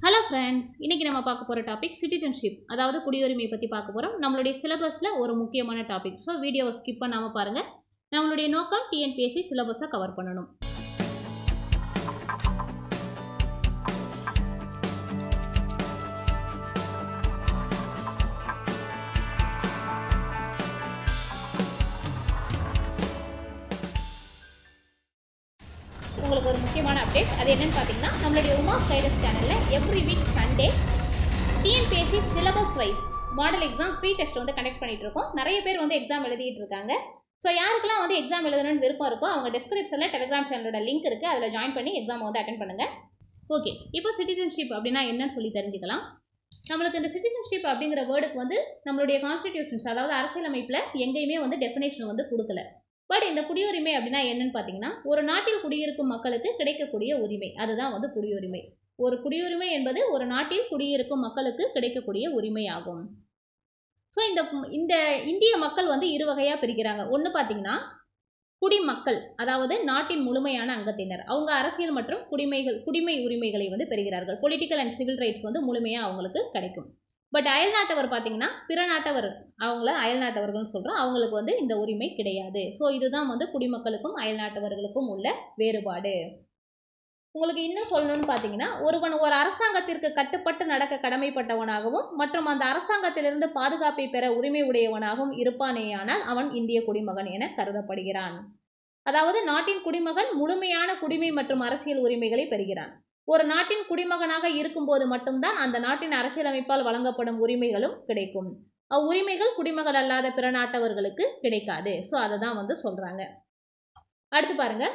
hello friends இன்னைக்கு நம்ம பார்க்க போகிற டாபிக் சிட்டிசன்ஷிப் அதாவது குடியுரிமை பற்றி பார்க்க போகிறோம் நம்மளுடைய சிலபஸில் ஒரு முக்கியமான டாபிக் ஸோ வீடியோவை ஸ்கிப் பண்ணாமல் பாருங்கள் நம்மளுடைய நோக்கம் டிஎன்பிஎஸ்சி சிலபஸை கவர் பண்ணணும் உங்களுக்கு ஒரு முக்கியமான அப்டேட் அது என்னன்னு பார்த்தீங்கன்னா நம்மளுடைய உமா கைரஸ் சேனலில் every week Sunday TNPSC syllabus wise model exam pre test வந்து கண்டக்ட் பண்ணிட்டு இருக்கோம் நிறைய பேர் வந்து எக்ஸாம் எழுதிட்டு இருக்காங்க ஸோ யாருக்கெல்லாம் வந்து எக்ஸாம் எழுதணும்னு விருப்பம் இருக்கோ அவங்க டிஸ்கிரிப்ஷனில் டெலிகிராம் சேனலோட லிங்க் இருக்குது அதில் ஜாயின் பண்ணி எக்ஸாம் வந்து அட்டன் பண்ணுங்கள் ஓகே இப்போ சிட்டிசன்ஷிப் அப்படின்னா என்னன்னு சொல்லி தெரிஞ்சுக்கலாம் நம்மளுக்கு இந்த சிட்டிசன்ஷிப் அப்படிங்கிற வேர்டுக்கு வந்து நம்மளுடைய கான்ஸ்டிடியூஷன்ஸ் அதாவது அரசியலமைப்பில் எங்கேயுமே வந்து டெஃபினேஷன் வந்து கொடுக்கல பட் இந்த குடியுரிமை அப்படின்னா என்னன்னு பார்த்தீங்கன்னா ஒரு நாட்டில் குடியிருக்கும் மக்களுக்கு கிடைக்கக்கூடிய உரிமை அதுதான் வந்து குடியுரிமை ஒரு குடியுரிமை என்பது ஒரு நாட்டில் குடியிருக்கும் மக்களுக்கு கிடைக்கக்கூடிய உரிமை ஆகும் ஸோ இந்த இந்த இந்திய மக்கள் வந்து இரு வகையாக பிரிக்கிறாங்க ஒன்று பார்த்தீங்கன்னா குடிமக்கள் அதாவது நாட்டின் முழுமையான அங்கத்தினர் அவங்க அரசியல் மற்றும் குடிமைகள் குடிமை உரிமைகளை வந்து பெறுகிறார்கள் பொலிட்டிக்கல் அண்ட் சிவில் ரைட்ஸ் வந்து முழுமையாக அவங்களுக்கு கிடைக்கும் பட் அயல்நாட்டவர் பார்த்தீங்கன்னா பிற நாட்டவர் அவங்கள அயல்நாட்டவர்கள்னு சொல்கிறோம் அவங்களுக்கு வந்து இந்த உரிமை கிடையாது ஸோ இதுதான் வந்து குடிமக்களுக்கும் அயல்நாட்டவர்களுக்கும் உள்ள வேறுபாடு உங்களுக்கு இன்னும் சொல்லணும்னு பார்த்தீங்கன்னா ஒருவன் ஒரு அரசாங்கத்திற்கு கட்டுப்பட்டு நடக்க கடமைப்பட்டவனாகவும் மற்றும் அந்த அரசாங்கத்திலிருந்து பாதுகாப்பை பெற உரிமை உடையவனாகவும் இருப்பானேயானால் அவன் இந்திய குடிமகன் என கருதப்படுகிறான் அதாவது நாட்டின் குடிமகன் முழுமையான குடிமை மற்றும் அரசியல் உரிமைகளை பெறுகிறான் ஒரு நாட்டின் குடிமகனாக இருக்கும்போது மட்டும்தான் அந்த நாட்டின் அரசியலமைப்பால் வழங்கப்படும் உரிமைகளும் கிடைக்கும் அவ்வுரிமைகள் குடிமகள் அல்லாத பிற நாட்டவர்களுக்கு கிடைக்காது ஸோ அதை தான் வந்து சொல்றாங்க அடுத்து பாருங்க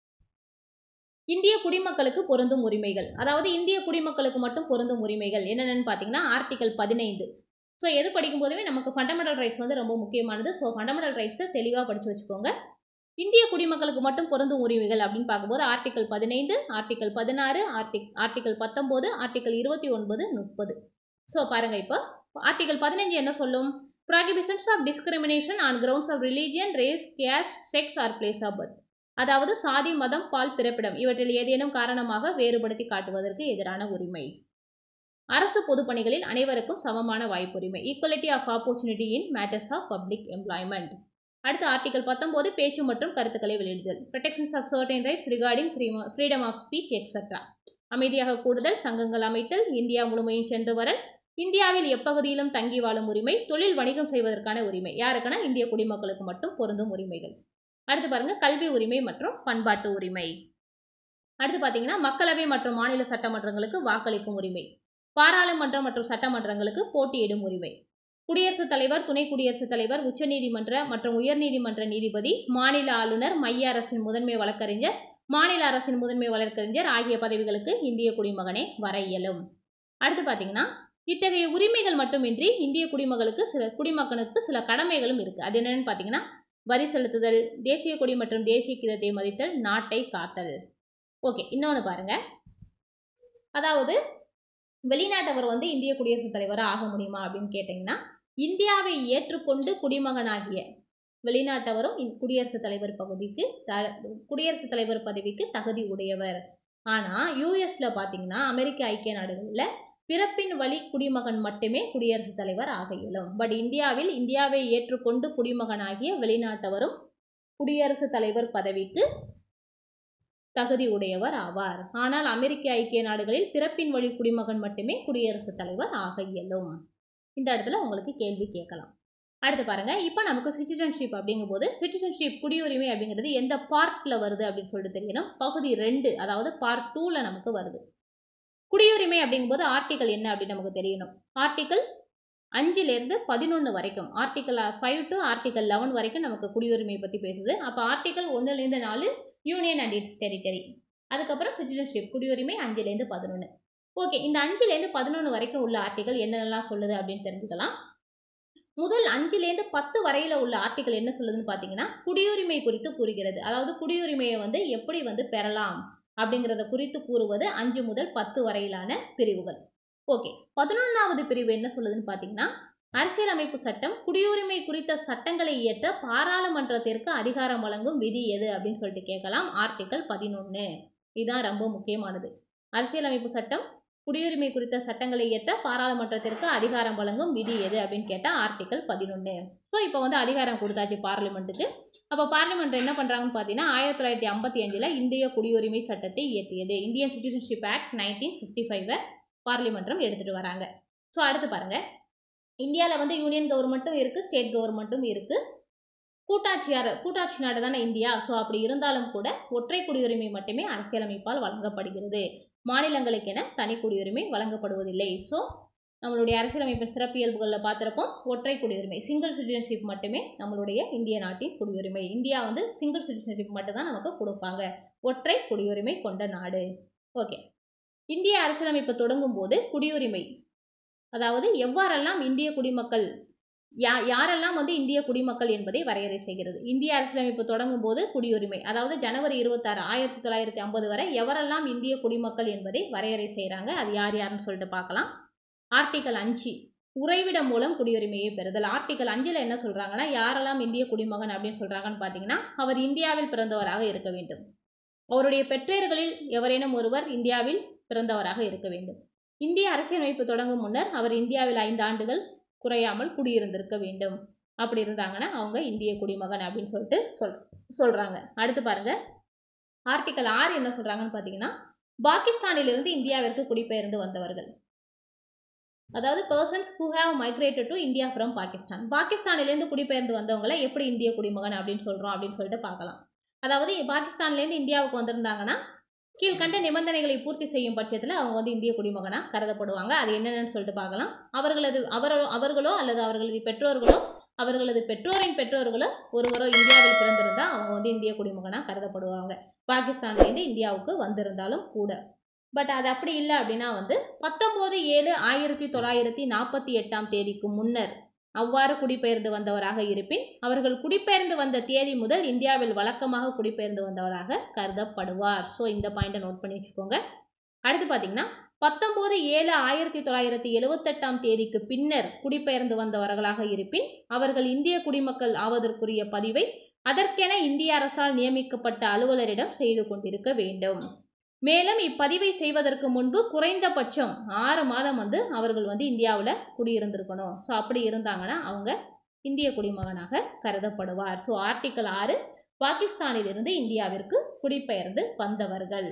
இந்திய குடிமக்களுக்கு பொருந்தும் உரிமைகள் அதாவது இந்திய குடிமக்களுக்கு மட்டும் பொருந்தும் உரிமைகள் என்னென்னு பார்த்தீங்கன்னா ஆர்டிகல் பதினைந்து ஸோ எது படிக்கும் போதுமே நமக்கு ஃபண்டமெண்டல் ரைட்ஸ் வந்து ரொம்ப முக்கியமானது ஸோ ஃபண்டமெண்டல் ரைட்ஸை தெளிவாக படித்து வச்சுக்கோங்க இந்திய குடிமக்களுக்கு மட்டும் பொருந்தும் உரிமைகள் அப்படின்னு பார்க்கும்போது ஆர்டிகல் பதினைந்து ஆர்டிகல் பதினாறு ஆர்டிக் ஆர்டிகல் பத்தொம்போது ஆர்டிகல் இருபத்தி ஒன்பது முப்பது ஸோ பாருங்கள் இப்போ ஆர்டிகல் பதினஞ்சு என்ன சொல்லும் prohibitions of discrimination on grounds of religion race caste sex or place of birth அதாவது சாதி மதம் பால் பிறப்பிடம் இவற்றில் ஏதேனும் காரணமாக வேறுபடுத்தி காட்டுவதற்கு எதிரான உரிமை அரசு பொதுப்பணிகளில் அனைவருக்கும் சமமான வாய்ப்புரிமை equality of opportunity in matters of public employment அடுத்து ஆர்டிகல் பத்தொன்பது பேச்சு மற்றும் கருத்துக்களை வெளியிடுதல் protections of certain rights regarding freedom of speech etcetera அமைதியாக கூடுதல் சங்கங்கள் அமைத்தல் இந்தியா முழுமையும் சென்று வரல் இந்தியாவில் எப்பகுதியிலும் தங்கி வாழும் உரிமை தொழில் வணிகம் செய்வதற்கான உரிமை யாருக்குன்னா இந்திய குடிமக்களுக்கு மட்டும் பொருந்தும் உரிமைகள் அடுத்து பாருங்க கல்வி உரிமை மற்றும் பண்பாட்டு உரிமை அடுத்து பார்த்தீங்கன்னா மக்களவை மற்றும் மாநில சட்டமன்றங்களுக்கு வாக்களிக்கும் உரிமை பாராளுமன்றம் மற்றும் சட்டமன்றங்களுக்கு போட்டியிடும் உரிமை குடியரசுத் தலைவர் துணை குடியரசுத் தலைவர் உச்சநீதிமன்ற மற்றும் உயர்நீதிமன்ற நீதிபதி மாநில ஆளுநர் மைய அரசின் முதன்மை வழக்கறிஞர் மாநில அரசின் முதன்மை வழக்கறிஞர் ஆகிய பதவிகளுக்கு இந்திய குடிமகனே வர இயலும் அடுத்து பார்த்தீங்கன்னா இத்தகைய உரிமைகள் மட்டுமின்றி இந்திய குடிமகளுக்கு சில குடிமகனுக்கு சில கடமைகளும் இருக்கு அது என்னன்னு பார்த்தீங்கன்னா வரி செலுத்துதல் தேசிய கொடி மற்றும் தேசிய கீதத்தை மதித்தல் நாட்டை காத்தல் ஓகே இன்னொன்று பாருங்க அதாவது வெளிநாட்டவர் வந்து இந்திய குடியரசுத் தலைவராக ஆக முடியுமா அப்படின்னு கேட்டிங்கன்னா இந்தியாவை ஏற்றுக்கொண்டு குடிமகனாகிய வெளிநாட்டவரும் குடியரசுத் தலைவர் பகுதிக்கு த குடியரசுத் தலைவர் பதவிக்கு தகுதி உடையவர் ஆனால் யூஎஸ்ல பார்த்தீங்கன்னா அமெரிக்க ஐக்கிய நாடுகளில் பிறப்பின் வழி குடிமகன் மட்டுமே குடியரசுத் தலைவர் ஆக இயலும் பட் இந்தியாவில் இந்தியாவை ஏற்றுக்கொண்டு குடிமகனாகிய வெளிநாட்டவரும் குடியரசுத் தலைவர் பதவிக்கு தகுதி உடையவர் ஆவார் ஆனால் அமெரிக்க ஐக்கிய நாடுகளில் பிறப்பின் வழி குடிமகன் மட்டுமே குடியரசுத் தலைவர் ஆக இயலும் இந்த இடத்துல உங்களுக்கு கேள்வி கேட்கலாம் அடுத்து பாருங்க இப்போ நமக்கு சிட்டிசன்ஷிப் அப்படிங்கும்போது சிட்டிசன்ஷிப் குடியுரிமை அப்படிங்கிறது எந்த பார்ட்டில் வருது அப்படின்னு சொல்லிட்டு தெரியணும் பகுதி ரெண்டு அதாவது பார்ட் டூவில் நமக்கு வருது குடியுரிமை அப்படிங்கும்போது ஆர்டிக்கல் என்ன அப்படின்னு நமக்கு தெரியணும் ஆர்டிக்கல் அஞ்சுலேருந்து பதினொன்று வரைக்கும் article five to article eleven வரைக்கும் நமக்கு குடியுரிமை பற்றி பேசுது அப்போ ஆர்டிக்கல் ஒன்றுலேருந்து நாலு யூனியன் அண்ட் இட்ஸ் டெரிட்டரி அதுக்கப்புறம் சிட்டிசன்ஷிப் குடியுரிமை அஞ்சுலேருந்து பதினொன்று ஓகே இந்த அஞ்சுலேருந்து பதினொன்று வரைக்கும் உள்ள ஆர்டிக்கல் என்னென்னலாம் சொல்லுது அப்படின்னு தெரிஞ்சுக்கலாம் முதல் அஞ்சுலேருந்து பத்து வரையில் உள்ள ஆர்டிக்கல் என்ன சொல்லுதுன்னு பார்த்தீங்கன்னா குடியுரிமை குறித்து கூறுகிறது அதாவது குடியுரிமையை வந்து எப்படி வந்து பெறலாம் அப்படிங்கிறத குறித்து கூறுவது அஞ்சு முதல் பத்து வரையிலான பிரிவுகள் ஓகே பதினொன்றாவது பிரிவு என்ன சொல்லுதுன்னு பார்த்தீங்கன்னா அரசியலமைப்பு சட்டம் குடியுரிமை குறித்த சட்டங்களை இயற்ற பாராளுமன்றத்திற்கு அதிகாரம் வழங்கும் விதி எது அப்படின்னு சொல்லிட்டு கேட்கலாம் ஆர்டிக்கல் பதினொன்று இதுதான் ரொம்ப முக்கியமானது அரசியலமைப்பு சட்டம் குடியுரிமை குறித்த சட்டங்களை இயற்ற பாராளுமன்றத்திற்கு அதிகாரம் வழங்கும் விதி எது அப்படின்னு கேட்டால் ஆர்டிகல் பதினொன்று ஸோ இப்போ வந்து அதிகாரம் கொடுத்தாச்சு பார்லிமெண்ட்டுக்கு அப்போ பார்லிமெண்ட் என்ன பண்ணுறாங்கன்னு பார்த்தீங்கன்னா ஆயிரத்தி தொள்ளாயிரத்தி ஐம்பத்தி அஞ்சில் இந்திய குடியுரிமை சட்டத்தை இயற்றியது Indian citizenship act nineteen fifty ஃபைவை பார்லிமெண்ட்ரம் எடுத்துகிட்டு வராங்க ஸோ அடுத்து பாருங்கள் இந்தியாவில் வந்து யூனியன் கவர்மெண்ட்டும் இருக்குது ஸ்டேட் கவர்மெண்ட்டும் இருக்குது கூட்டாட்சியார் கூட்டாட்சி நாடு தானே இந்தியா ஸோ அப்படி இருந்தாலும் கூட ஒற்றை குடியுரிமை மட்டுமே அரசியலமைப்பால் வழங்கப்படுகிறது மாநிலங்களுக்கென தனி குடியுரிமை வழங்கப்படுவதில்லை ஸோ நம்மளுடைய அரசியலமைப்பு சிறப்பியல்புகளில் பார்த்துருப்போம் ஒற்றை குடியுரிமை சிங்கிள் சிட்டிசன்ஷிப் மட்டுமே நம்மளுடைய இந்திய நாட்டின் குடியுரிமை இந்தியா வந்து சிங்கிள் சிட்டிசன்ஷிப் மட்டும்தான் நமக்கு கொடுப்பாங்க ஒற்றை குடியுரிமை கொண்ட நாடு ஓகே இந்திய அரசியலமைப்பு தொடங்கும் போது குடியுரிமை அதாவது எவ்வாறெல்லாம் இந்திய குடிமக்கள் யா யாரெல்லாம் வந்து இந்திய குடிமக்கள் என்பதை வரையறை செய்கிறது இந்திய அரசியலமைப்பு தொடங்கும் போது குடியுரிமை அதாவது ஜனவரி இருபத்தாறு ஆயிரத்தி தொள்ளாயிரத்தி ஐம்பது வரை எவரெல்லாம் இந்திய குடிமக்கள் என்பதை வரையறை செய்கிறாங்க அது யார் யாருன்னு சொல்லிட்டு பார்க்கலாம் ஆர்டிகல் அஞ்சு உறைவிடம் மூலம் குடியுரிமையை பெறுதல் ஆர்டிகல் அஞ்சில் என்ன சொல்கிறாங்கன்னா யாரெல்லாம் இந்திய குடிமகன் அப்படின்னு சொல்கிறாங்கன்னு பார்த்தீங்கன்னா அவர் இந்தியாவில் பிறந்தவராக இருக்க வேண்டும் அவருடைய பெற்றோர்களில் எவரேனும் ஒருவர் இந்தியாவில் பிறந்தவராக இருக்க வேண்டும் இந்திய அரசியலமைப்பு தொடங்கும் முன்னர் அவர் இந்தியாவில் ஐந்து ஆண்டுகள் குறையாமல் குடியிருந்திருக்க வேண்டும் அப்படி இருந்தாங்கன்னா அவங்க இந்திய குடிமகன் அப்படின்னு சொல்லிட்டு சொல் சொல்கிறாங்க அடுத்து பாருங்க ஆர்டிக்கல் ஆறு என்ன சொல்கிறாங்கன்னு பார்த்தீங்கன்னா பாகிஸ்தானிலிருந்து இந்தியாவிற்கு குடிபெயர்ந்து வந்தவர்கள் அதாவது persons who have migrated to India from Pakistan பாகிஸ்தானிலேருந்து குடிபெயர்ந்து வந்தவங்களை எப்படி இந்திய குடிமகன் அப்படின்னு சொல்கிறோம் அப்படின்னு சொல்லிட்டு பார்க்கலாம் அதாவது பாகிஸ்தான்லேருந்து இந்தியாவுக்கு வந்திருந்தாங்கன்னா கீழ்கண்ட நிபந்தனைகளை பூர்த்தி செய்யும் பட்சத்தில் அவங்க வந்து இந்திய குடிமகனாக கருதப்படுவாங்க அது என்னென்னு சொல்லிட்டு பார்க்கலாம் அவர்களது அவரோ அவர்களோ அல்லது அவர்களது பெற்றோர்களோ அவர்களது பெற்றோரின் பெற்றோர்களோ ஒருவரோ இந்தியாவில் பிறந்திருந்தால் அவங்க வந்து இந்திய குடிமகனாக கருதப்படுவாங்க பாகிஸ்தான்லேருந்து இந்தியாவுக்கு வந்திருந்தாலும் கூட பட் அது அப்படி இல்லை அப்படின்னா வந்து பத்தொம்போது ஏழு ஆயிரத்தி தொள்ளாயிரத்தி நாற்பத்தி எட்டாம் தேதிக்கு முன்னர் அவ்வாறு குடிபெயர்ந்து வந்தவராக இருப்பின் அவர்கள் குடிபெயர்ந்து வந்த தேதி முதல் இந்தியாவில் வழக்கமாக குடிபெயர்ந்து வந்தவராக கருதப்படுவார் ஸோ இந்த பாயிண்டை நோட் பண்ணி வச்சுக்கோங்க அடுத்து பார்த்தீங்கன்னா பத்தொம்போது ஏழு ஆயிரத்தி தொள்ளாயிரத்தி எழுவத்தெட்டாம் தேதிக்கு பின்னர் குடிபெயர்ந்து வந்தவர்களாக இருப்பின் அவர்கள் இந்திய குடிமக்கள் ஆவதற்குரிய பதிவை அதற்கென இந்திய அரசால் நியமிக்கப்பட்ட அலுவலரிடம் செய்து கொண்டிருக்க வேண்டும் மேலும் இப்பதிவை செய்வதற்கு முன்பு குறைந்தபட்சம் ஆறு மாதம் வந்து அவர்கள் வந்து இந்தியாவில் குடியிருந்திருக்கணும் ஸோ அப்படி இருந்தாங்கன்னா அவங்க இந்திய குடிமகனாக கருதப்படுவார் ஸோ ஆர்டிக்கல் ஆறு பாகிஸ்தானிலிருந்து இந்தியாவிற்கு குடிபெயர்ந்து வந்தவர்கள்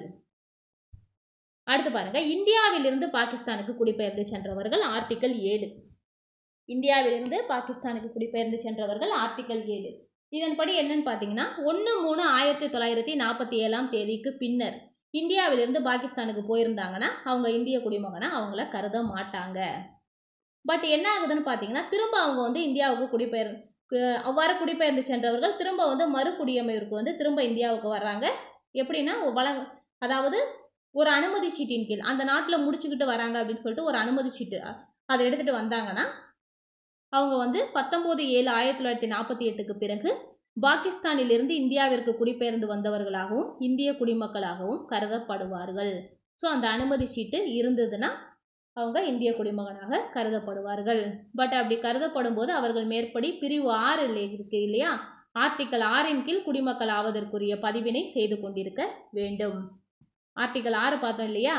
அடுத்து பாருங்க இந்தியாவிலிருந்து பாகிஸ்தானுக்கு குடிபெயர்ந்து சென்றவர்கள் ஆர்டிக்கல் ஏழு இந்தியாவிலிருந்து பாகிஸ்தானுக்கு குடிபெயர்ந்து சென்றவர்கள் ஆர்டிக்கல் ஏழு இதன்படி என்னன்னு பார்த்தீங்கன்னா ஒன்று மூணு ஆயிரத்தி தொள்ளாயிரத்தி நாற்பத்தி ஏழாம் தேதிக்கு பின்னர் இந்தியாவிலிருந்து பாகிஸ்தானுக்கு போயிருந்தாங்கன்னா அவங்க இந்திய குடிமகனா அவங்கள கருத மாட்டாங்க பட் என்ன ஆகுதுன்னு பார்த்தீங்கன்னா திரும்ப அவங்க வந்து இந்தியாவுக்கு குடிபெயர் அவ்வாறு குடிபெயர்ந்து சென்றவர்கள் திரும்ப வந்து மறுகுடியமைப்பிற்கு வந்து திரும்ப இந்தியாவுக்கு வர்றாங்க எப்படின்னா வழங்க அதாவது ஒரு அனுமதி சீட்டின் கீழ் அந்த நாட்டில் முடிச்சுக்கிட்டு வராங்க அப்படின்னு சொல்லிட்டு ஒரு அனுமதி சீட்டு அதை எடுத்துகிட்டு வந்தாங்கன்னா அவங்க வந்து பத்தொம்போது ஏழு ஆயிரத்தி தொள்ளாயிரத்தி நாற்பத்தி எட்டுக்கு பிறகு பாகிஸ்தானிலிருந்து இந்தியாவிற்கு குடிபெயர்ந்து வந்தவர்களாகவும் இந்திய குடிமக்களாகவும் கருதப்படுவார்கள் ஸோ அந்த அனுமதி சீட்டு இருந்ததுன்னா அவங்க இந்திய குடிமகனாக கருதப்படுவார்கள் பட் அப்படி கருதப்படும் போது அவர்கள் மேற்படி பிரிவு ஆறு இருக்கு இல்லையா ஆர்டிக்கல் ஆறின் கீழ் குடிமக்கள் ஆவதற்குரிய பதிவினை செய்து கொண்டிருக்க வேண்டும் ஆர்டிக்கல் ஆறு பார்த்தோம் இல்லையா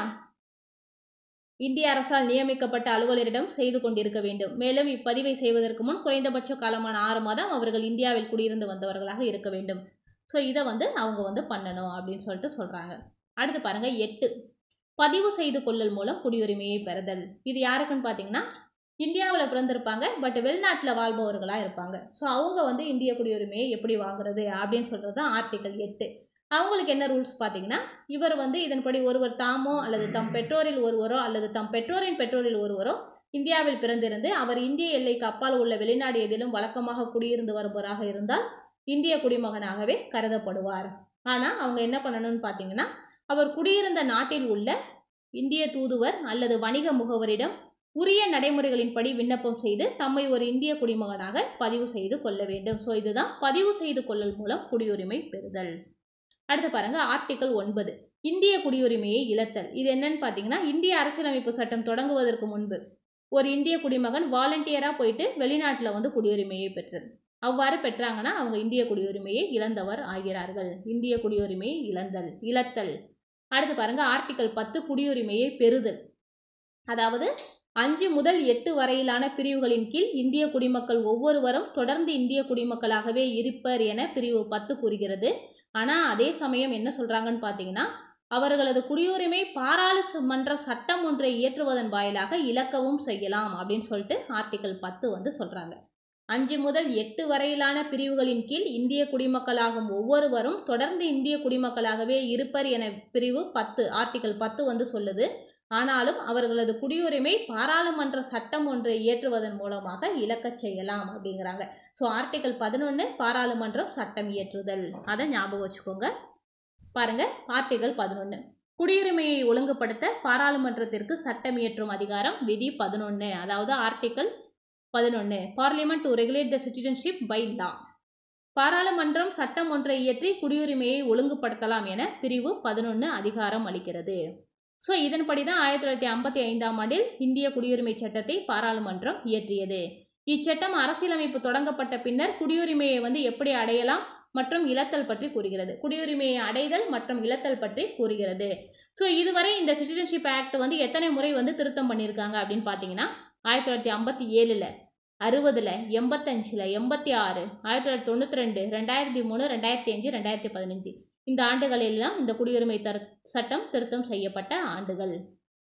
இந்திய அரசால் நியமிக்கப்பட்ட அலுவலரிடம் செய்து கொண்டிருக்க வேண்டும் மேலும் இப்பதிவை செய்வதற்கு முன் குறைந்தபட்ச காலமான ஆறு மாதம் அவர்கள் இந்தியாவில் குடியிருந்து வந்தவர்களாக இருக்க வேண்டும் ஸோ இதை வந்து அவங்க வந்து பண்ணணும் அப்படின்னு சொல்லிட்டு சொல்கிறாங்க அடுத்து பாருங்க எட்டு பதிவு செய்து கொள்ளல் மூலம் குடியுரிமையை பெறுதல் இது யாருக்குன்னு பார்த்தீங்கன்னா இந்தியாவில் பிறந்திருப்பாங்க பட் வெளிநாட்டில் வாழ்பவர்களாக இருப்பாங்க ஸோ அவங்க வந்து இந்திய குடியுரிமையை எப்படி வாங்குறது அப்படின்னு சொல்கிறது தான் ஆர்டிக்கல் எட்டு அவங்களுக்கு என்ன ரூல்ஸ் பார்த்தீங்கன்னா இவர் வந்து இதன்படி ஒருவர் தாமோ அல்லது தம் பெற்றோரில் ஒருவரோ அல்லது தம் பெற்றோரின் பெற்றோரில் ஒருவரோ இந்தியாவில் பிறந்திருந்து அவர் இந்திய எல்லைக்கு அப்பால் உள்ள வெளிநாடு எதிலும் வழக்கமாக குடியிருந்து வருபவராக இருந்தால் இந்திய குடிமகனாகவே கருதப்படுவார் ஆனால் அவங்க என்ன பண்ணணும்னு பார்த்தீங்கன்னா அவர் குடியிருந்த நாட்டில் உள்ள இந்திய தூதுவர் அல்லது வணிக முகவரிடம் உரிய நடைமுறைகளின்படி விண்ணப்பம் செய்து தம்மை ஒரு இந்திய குடிமகனாக பதிவு செய்து கொள்ள வேண்டும் ஸோ இதுதான் பதிவு செய்து கொள்ளல் மூலம் குடியுரிமை பெறுதல் அடுத்து பாருங்க ஆர்டிக்கல் ஒன்பது இந்திய குடியுரிமையை இழத்தல் இது என்னன்னு பார்த்தீங்கன்னா இந்திய அரசியலமைப்பு சட்டம் தொடங்குவதற்கு முன்பு ஒரு இந்திய குடிமகன் வாலண்டியராக போயிட்டு வெளிநாட்டில் வந்து குடியுரிமையை பெற்றது அவ்வாறு பெற்றாங்கன்னா அவங்க இந்திய குடியுரிமையை இழந்தவர் ஆகிறார்கள் இந்திய குடியுரிமையை இழந்தல் இழத்தல் அடுத்து பாருங்க ஆர்டிக்கல் பத்து குடியுரிமையை பெறுதல் அதாவது அஞ்சு முதல் எட்டு வரையிலான பிரிவுகளின் கீழ் இந்திய குடிமக்கள் ஒவ்வொருவரும் தொடர்ந்து இந்திய குடிமக்களாகவே இருப்பர் என பிரிவு பத்து கூறுகிறது ஆனால் அதே சமயம் என்ன சொல்கிறாங்கன்னு பார்த்தீங்கன்னா அவர்களது குடியுரிமை பாராளுமன்ற சட்டம் ஒன்றை இயற்றுவதன் வாயிலாக இழக்கவும் செய்யலாம் அப்படின்னு சொல்லிட்டு ஆர்டிகல் பத்து வந்து சொல்கிறாங்க அஞ்சு முதல் எட்டு வரையிலான பிரிவுகளின் கீழ் இந்திய குடிமக்களாகும் ஒவ்வொருவரும் தொடர்ந்து இந்திய குடிமக்களாகவே இருப்பர் என பிரிவு பத்து ஆர்டிகல் பத்து வந்து சொல்லுது ஆனாலும் அவர்களது குடியுரிமை பாராளுமன்ற சட்டம் ஒன்றை இயற்றுவதன் மூலமாக இழக்கச் செய்யலாம் அப்படிங்கிறாங்க ஸோ ஆர்டிகல் பதினொன்று பாராளுமன்றம் சட்டம் இயற்றுதல் அதை ஞாபகம் வச்சுக்கோங்க பாருங்க ஆர்டிகல் பதினொன்று குடியுரிமையை ஒழுங்குபடுத்த பாராளுமன்றத்திற்கு சட்டம் இயற்றும் அதிகாரம் விதி பதினொன்று அதாவது ஆர்டிகல் பதினொன்று parliament to regulate the citizenship by law பாராளுமன்றம் சட்டம் ஒன்றை இயற்றி குடியுரிமையை ஒழுங்குபடுத்தலாம் என பிரிவு பதினொன்று அதிகாரம் அளிக்கிறது ஸோ இதன்படி தான் ஆயிரத்தி தொள்ளாயிரத்தி ஐம்பத்தி ஐந்தாம் ஆண்டில் இந்திய குடியுரிமை சட்டத்தை பாராளுமன்றம் இயற்றியது இச்சட்டம் அரசியலமைப்பு தொடங்கப்பட்ட பின்னர் குடியுரிமையை வந்து எப்படி அடையலாம் மற்றும் இழத்தல் பற்றி கூறுகிறது குடியுரிமையை அடைதல் மற்றும் இழத்தல் பற்றி கூறுகிறது ஸோ இதுவரை இந்த சிட்டிசன்ஷிப் ஆக்ட் வந்து எத்தனை முறை வந்து திருத்தம் பண்ணியிருக்காங்க அப்படின்னு பார்த்தீங்கன்னா ஆயிரத்தி தொள்ளாயிரத்தி ஐம்பத்தி ஏழில் அறுபதில் எண்பத்தஞ்சில் எண்பத்தி ஆறு ஆயிரத்தி தொள்ளாயிரத்தி தொண்ணூற்றி ரெண்டு ரெண்டாயிரத்தி மூணு ரெண்டாயிரத்தி அஞ்சு ரெண்டாயிரத்தி பதினஞ்சு இந்த ஆண்டுகளிலெல்லாம் இந்த குடியுரிமை தர சட்டம் திருத்தம் செய்யப்பட்ட ஆண்டுகள்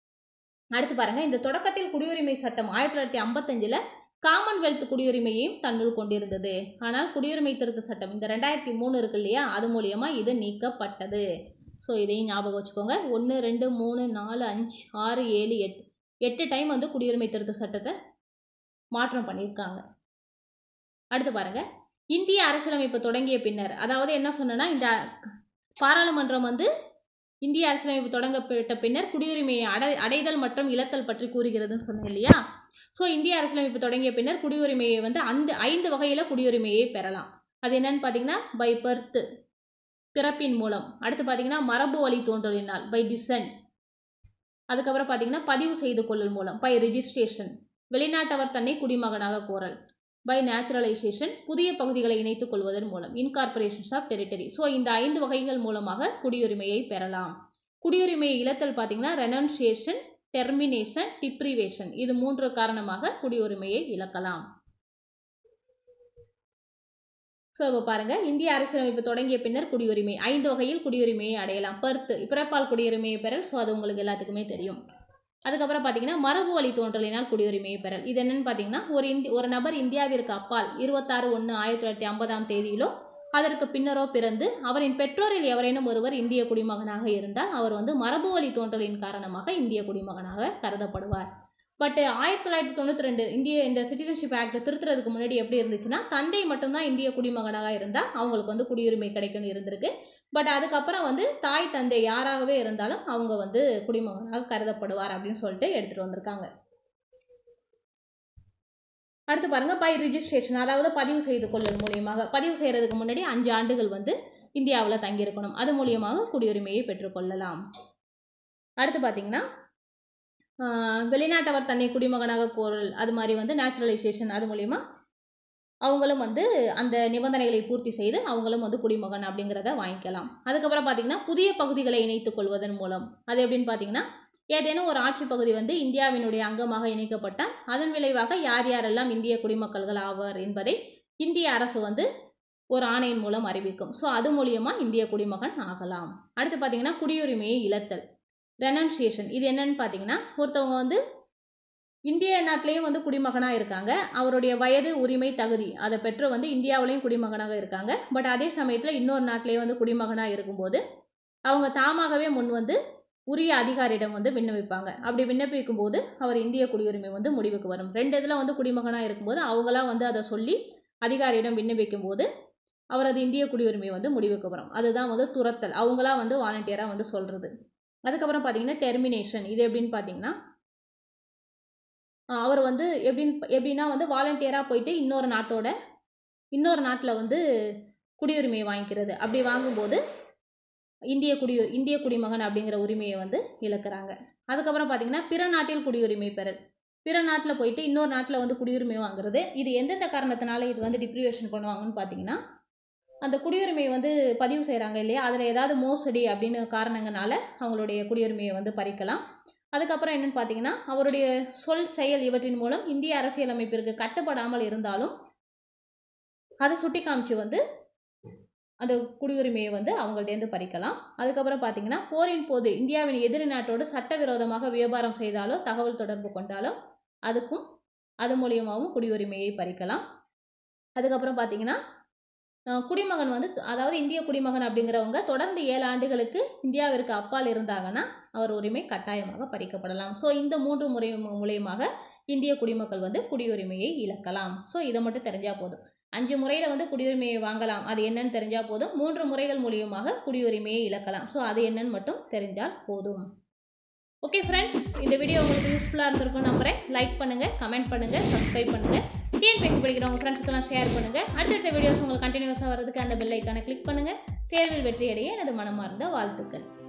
அடுத்து பாருங்க இந்த தொடக்கத்தில் குடியுரிமை சட்டம் ஆயிரத்தி தொள்ளாயிரத்தி ஐம்பத்தஞ்சில் காமன்வெல்த் குடியுரிமையையும் தன்னுள் கொண்டிருந்தது ஆனால் குடியுரிமை திருத்த சட்டம் இந்த ரெண்டாயிரத்தி மூணு இருக்கு இல்லையா அது மூலியமா இது நீக்கப்பட்டது ஸோ இதையும் ஞாபகம் வச்சுக்கோங்க ஒன்று ரெண்டு மூணு நாலு அஞ்சு ஆறு ஏழு எட்டு எட்டு டைம் வந்து குடியுரிமை திருத்த சட்டத்தை மாற்றம் பண்ணியிருக்காங்க அடுத்து பாருங்க இந்திய அரசியலமைப்பு தொடங்கிய பின்னர் அதாவது என்ன சொன்னேன்னா இந்த பாராளுமன்றம் வந்து இந்திய அரசியலமைப்பு தொடங்கப்பட்ட பின்னர் குடியுரிமையை அடை அடைதல் மற்றும் இழத்தல் பற்றி கூறுகிறதுன்னு சொன்னேன் இல்லையா ஸோ இந்திய அரசியலமைப்பு தொடங்கிய பின்னர் குடியுரிமையை வந்து அந்த ஐந்து வகையில் குடியுரிமையை பெறலாம் அது என்னன்னு பார்த்தீங்கன்னா பை பர்த் பிறப்பின் மூலம் அடுத்து பார்த்தீங்கன்னா மரபு வழி தோன்றலினால் பை டிசன்ட் அதுக்கப்புறம் பார்த்தீங்கன்னா பதிவு செய்து கொள்ளல் மூலம் பை ரிஜிஸ்ட்ரேஷன் வெளிநாட்டவர் தன்னை குடிமகனாக கோரல் பை நேச்சுரலைசேஷன் புதிய பகுதிகளை இணைத்துக் கொள்வதன் மூலம் இன்கார்பரேஷன்ஸ் ஆஃப் டெரிட்டரி ஸோ இந்த ஐந்து வகைகள் மூலமாக குடியுரிமையை பெறலாம் குடியுரிமையை இழத்தல் பார்த்தீங்கன்னா ரெனன்சியேஷன் டெர்மினேஷன் டிப்ரிவேஷன் இது மூன்று காரணமாக குடியுரிமையை இழக்கலாம் ஸோ இப்போ பாருங்க இந்திய அரசியலமைப்பு தொடங்கிய பின்னர் குடியுரிமை ஐந்து வகையில் குடியுரிமையை அடையலாம் பர்த் பிறப்பால் குடியுரிமையை பெறல் ஸோ அது உங்களுக்கு எல்லாத்துக்குமே தெரியும் அதுக்கப்புறம் பார்த்தீங்கன்னா மரபு வழி தோன்றலினால் குடியுரிமையை பெறல் இது என்னன்னு பார்த்தீங்கன்னா ஒரு இந்தி ஒரு நபர் இந்தியாவிற்கு அப்பால் இருபத்தாறு ஒன்று ஆயிரத்தி தொள்ளாயிரத்தி ஐம்பதாம் தேதியிலோ அதற்கு பின்னரோ பிறந்து அவரின் பெற்றோரில் எவரேனும் ஒருவர் இந்திய குடிமகனாக இருந்தால் அவர் வந்து மரபு வழி தோன்றலின் காரணமாக இந்திய குடிமகனாக கருதப்படுவார் பட் ஆயிரத்தி தொள்ளாயிரத்தி தொண்ணூற்றி ரெண்டு இந்திய இந்த சிட்டிசன்ஷிப் ஆக்ட் திருத்துறதுக்கு முன்னாடி எப்படி இருந்துச்சுன்னா தந்தை மட்டும்தான் இந்திய குடிமகனாக இருந்தால் அவங்களுக்கு வந்து குடியுரிமை கிடைக்கும்னு இருந்திருக்கு பட் அதுக்கப்புறம் வந்து தாய் தந்தை யாராகவே இருந்தாலும் அவங்க வந்து குடிமகனாக கருதப்படுவார் அப்படின்னு சொல்லிட்டு எடுத்துகிட்டு வந்திருக்காங்க அடுத்து பாருங்க பை ரிஜிஸ்ட்ரேஷன் அதாவது பதிவு செய்து கொள்ளல் மூலியமாக பதிவு செய்கிறதுக்கு முன்னாடி அஞ்சு ஆண்டுகள் வந்து இந்தியாவில் தங்கியிருக்கணும் அது மூலியமாக குடியுரிமையை பெற்றுக்கொள்ளலாம் அடுத்து பார்த்தீங்கன்னா ஆஹ் வெளிநாட்டவர் தன்னை குடிமகனாக கோரல் அது மாதிரி வந்து நேச்சுரலைசேஷன் அது மூலிமா அவங்களும் வந்து அந்த நிபந்தனைகளை பூர்த்தி செய்து அவங்களும் வந்து குடிமகன் அப்படிங்கிறத வாங்கிக்கலாம் அதுக்கப்புறம் பார்த்தீங்கன்னா புதிய பகுதிகளை இணைத்துக் கொள்வதன் மூலம் அது எப்படின்னு பார்த்தீங்கன்னா ஏதேனும் ஒரு ஆட்சி பகுதி வந்து இந்தியாவினுடைய அங்கமாக இணைக்கப்பட்டால் அதன் விளைவாக யார் யாரெல்லாம் இந்திய குடிமக்கள்கள் ஆவர் என்பதை இந்திய அரசு வந்து ஒரு ஆணையின் மூலம் அறிவிக்கும் ஸோ அது மூலியமாக இந்திய குடிமகன் ஆகலாம் அடுத்து பார்த்தீங்கன்னா குடியுரிமையை இழத்தல் ரெனன்சியேஷன் இது என்னன்னு பார்த்தீங்கன்னா ஒருத்தவங்க வந்து இந்திய நாட்டிலையும் வந்து குடிமகனாக இருக்காங்க அவருடைய வயது உரிமை தகுதி அதை பெற்று வந்து இந்தியாவிலையும் குடிமகனாக இருக்காங்க பட் அதே சமயத்தில் இன்னொரு நாட்டிலேயே வந்து குடிமகனாக இருக்கும்போது அவங்க தாமாகவே முன் வந்து உரிய அதிகாரியிடம் வந்து விண்ணப்பிப்பாங்க அப்படி விண்ணப்பிக்கும் போது அவர் இந்திய குடியுரிமை வந்து முடிவுக்கு வரும் ரெண்டு இதில் வந்து குடிமகனாக இருக்கும்போது அவங்களாம் வந்து அதை சொல்லி அதிகாரியிடம் விண்ணப்பிக்கும் போது அவரது இந்திய குடியுரிமை வந்து முடிவுக்கு வரும் அதுதான் வந்து துரத்தல் அவங்களா வந்து வாலண்டியராக வந்து சொல்கிறது அதுக்கப்புறம் பார்த்தீங்கன்னா டெர்மினேஷன் இது எப்படின்னு பார்த்தீங்கன்னா அவர் வந்து எப்படின்னு எப்படின்னா வந்து வாலண்டியராக போயிட்டு இன்னொரு நாட்டோட இன்னொரு நாட்டில் வந்து குடியுரிமையை வாங்கிக்கிறது அப்படி வாங்கும்போது இந்திய குடி இந்திய குடிமகன் அப்படிங்கிற உரிமையை வந்து இழக்கிறாங்க அதுக்கப்புறம் பார்த்தீங்கன்னா பிற நாட்டில் குடியுரிமை பெறல் பிற நாட்டில் போயிட்டு இன்னொரு நாட்டில் வந்து குடியுரிமை வாங்குறது இது எந்தெந்த காரணத்தினால இது வந்து டிப்ரிவேஷன் பண்ணுவாங்கன்னு பார்த்தீங்கன்னா அந்த குடியுரிமையை வந்து பதிவு செய்கிறாங்க இல்லையா அதில் ஏதாவது மோசடி அப்படின்னு காரணங்கனால அவங்களுடைய குடியுரிமையை வந்து பறிக்கலாம் அதுக்கப்புறம் என்னன்னு பார்த்தீங்கன்னா அவருடைய சொல் செயல் இவற்றின் மூலம் இந்திய அரசியலமைப்பிற்கு கட்டுப்படாமல் இருந்தாலும் அதை சுட்டி காமிச்சு வந்து அந்த குடியுரிமையை வந்து அவங்கள்ட்டேருந்து பறிக்கலாம் அதுக்கப்புறம் பார்த்தீங்கன்னா போரின் போது இந்தியாவின் எதிரி நாட்டோடு சட்டவிரோதமாக வியாபாரம் செய்தாலோ தகவல் தொடர்பு கொண்டாலோ அதுக்கும் அது மூலியமாகவும் குடியுரிமையை பறிக்கலாம் அதுக்கப்புறம் பார்த்தீங்கன்னா அஹ், குடிமகன் வந்து அதாவது இந்திய குடிமகன் அப்படிங்கிறவங்க தொடர்ந்து ஏழு ஆண்டுகளுக்கு இந்தியாவிற்கு அப்பால் இருந்தாங்கன்னா அவர் உரிமை கட்டாயமாக பறிக்கப்படலாம் ஸோ இந்த மூன்று முறை மூலியமாக இந்திய குடிமக்கள் வந்து குடியுரிமையை இழக்கலாம் ஸோ இதை மட்டும் தெரிஞ்சால் போதும் அஞ்சு முறையில் வந்து குடியுரிமையை வாங்கலாம் அது என்னன்னு தெரிஞ்சால் போதும் மூன்று முறைகள் மூலியமாக குடியுரிமையை இழக்கலாம் ஸோ அது என்னன்னு மட்டும் தெரிஞ்சால் போதும் ஓகே ஃப்ரெண்ட்ஸ் இந்த வீடியோ உங்களுக்கு யூஸ்ஃபுல்லாக இருந்திருக்கும் நம்புறேன் லைக் பண்ணுங்கள் கமெண்ட் பண்ணுங்கள் சப்ஸ்கிரைப் பண்ணுங்கள் டிஎன்பிஎஸ்சி படிக்கிற உங்கள் ஃப்ரெண்ட்ஸுக்கெல்லாம் ஷேர் பண்ணுங்கள் அடுத்தடுத்த வீடியோஸ் உங்களுக்கு கண்டினியூஸாக வரதுக்கு அந்த பெல் ஐக்கானை கிளிக் பண்ணுங்கள் தேர்வில் வெற்றியடைய எனது மனமார்ந்த வாழ்த்துக்கள்